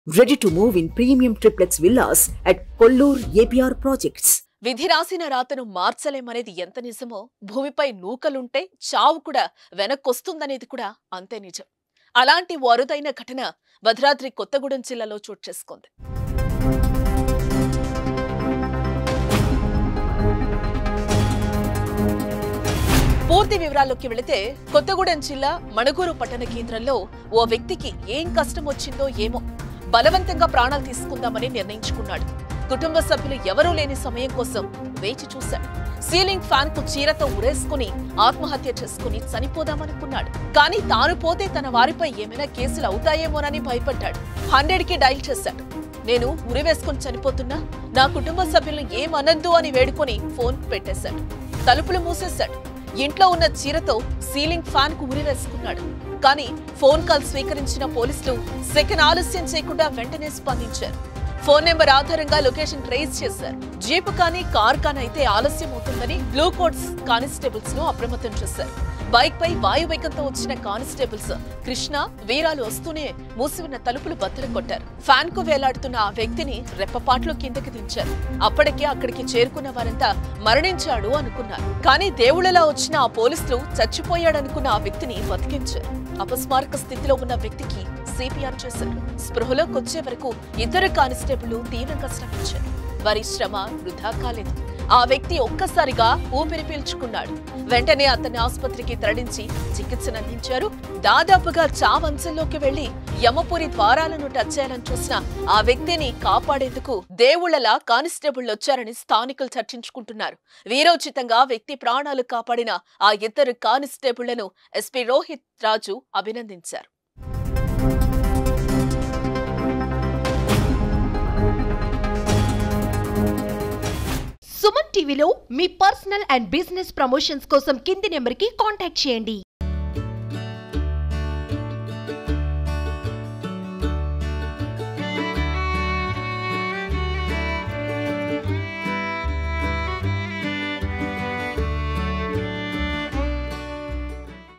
Ready to move in premium triplex villas at Kollur APR Projects. విధి రాసిన రాతను మార్చలేమనేది ఎంత నిజమో భూమిపై నూకలుంటే చావు కూడా వెనక్కొస్తుందనేది కూడా అంతే నిజం అలాంటి ఓ అరుదైన ఘటన భద్రాద్రి కొత్తగూడెం జిల్లాలో చోటు చేసుకుంది పూర్తి వివరాల్లోకి వెళితే కొత్తగూడెం జిల్లా మణుగూరు పట్టణ కేంద్రంలో ఓ వ్యక్తికి ఏం కష్టం వచ్చిందో ఏమో బలవంతంగా ప్రాణాలు తీసుకుందామని నిర్ణయించుకున్నాడు కుటుంబ సభ్యులు ఎవరూ లేని సమయం కోసం వేచి చూశాడు సీలింగ్ ఫ్యాన్ కు చీరతో ఉరేసుకుని ఆత్మహత్య చేసుకుని చనిపోదామనుకున్నాడు కానీ తాను పోతే తన వారిపై ఏమైనా కేసులు అవుతాయేమోనని భయపడ్డాడు హండ్రెడ్ కి డైల్ చేశాడు నేను ఉరివేసుకుని చనిపోతున్నా నా కుటుంబ సభ్యులను ఏమనద్దు అని వేడుకొని ఫోన్ పెట్టేశాడు తలుపులు మూసేశాడు ఇంట్లో ఉన్న చీరతో సీలింగ్ ఫ్యాన్ కు ఉరి వేసుకున్నాడు కానీ ఫోన్ కాల్ స్వీకరించిన పోలీసులు సెకండ్ ఆలస్యం చేయకుండా వెంటనే స్పందించారు ఫోన్ నెంబర్ ఆధారంగా లొకేషన్ ట్రేస్ చేశారు జీప్ కానీ కార్ కానీ అయితే ఆలస్యం అవుతుందని బ్లూ కోట్స్ కానిస్టేబుల్స్ ను అప్రమత్తం చేశారు బైక్ పై వాయువేగంతో వచ్చిన కానిస్టేబుల్స్ కృష్ణ వీరాలు వస్తూనే మూసివున్న తలుపులు బద్దలు కొట్టారు ఫ్యాన్ కు వేలాడుతున్న ఆ వ్యక్తిని రెప్పపాట్లో కిందకి దించారు అప్పటికే అక్కడికి చేరుకున్న వారంతా మరణించాడు అనుకున్నారు కానీ దేవుళ్ళలా వచ్చిన ఆ పోలీసులు చచ్చిపోయాడనుకున్న ఆ వ్యక్తిని బతికించారు అపస్మారక స్థితిలో ఉన్న వ్యక్తికి సిపిఆర్ చేశారు స్పృహలోకి వచ్చే వరకు ఇద్దరు కానిస్టేబుల్ తీవ్రంగా శ్రమించారు వారి శ్రమ వృధా కాలేదు ఆ వ్యక్తి ఒక్కసారిగా ఊపిరి పీల్చుకున్నాడు వెంటనే అతన్ని ఆసుపత్రికి తరలించి చికిత్సను అందించారు దాదాపుగా చావంచంలోకి వెళ్లి యమపురి ద్వారాలను టచ్ చేయాలని చూసిన ఆ వ్యక్తిని కాపాడేందుకు దేవుళ్లలా కానిస్టేబుల్ వచ్చారని స్థానికులు చర్చించుకుంటున్నారు వీరోచితంగా వ్యక్తి ప్రాణాలు కాపాడిన ఆ ఇద్దరు కానిస్టేబుళ్లను ఎస్పీ రోహిత్ రాజు అభినందించారు సుమన్ టీవీలో మీ పర్సనల్ అండ్ బిజినెస్ ప్రమోషన్స్ కోసం కింది నెంబర్కి కాంటాక్ట్ చేయండి